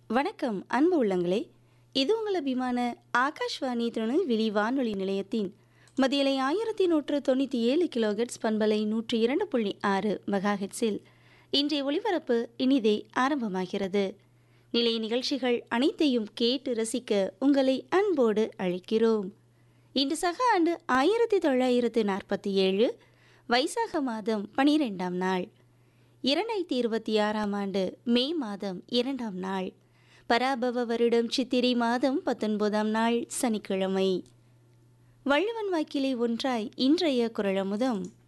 வணக்கம் அன்பு உள்ளங்களே இது உங்கள் அபிமான ஆகாஷ்வாணி திருநெல்வேலி வானொலி நிலையத்தின் மதியலை ஆயிரத்தி நூற்று தொண்ணூற்றி ஏழு கிலோஹெட்ஸ் பண்பலை நூற்றி இரண்டு புள்ளி ஆறு மெகாஹெட்ஸில் இன்றைய ஒளிபரப்பு இனிதே ஆரம்பமாகிறது நிலைய நிகழ்ச்சிகள் அனைத்தையும் கேட்டு ரசிக்க உங்களை அன்போடு அழைக்கிறோம் இன்று சக ஆண்டு ஆயிரத்தி தொள்ளாயிரத்து நாற்பத்தி ஏழு வைசாக மாதம் பனிரெண்டாம் நாள் இரண்டாயிரத்தி இருபத்தி ஆறாம் ஆண்டு மே மாதம் இரண்டாம் நாள் பராபவ வருடம் சித்திரை மாதம் பத்தொன்பதாம் நாள் சனிக்கிழமை வள்ளுவன் வாக்கிலே ஒன்றாய் இன்றைய குரலமுதம்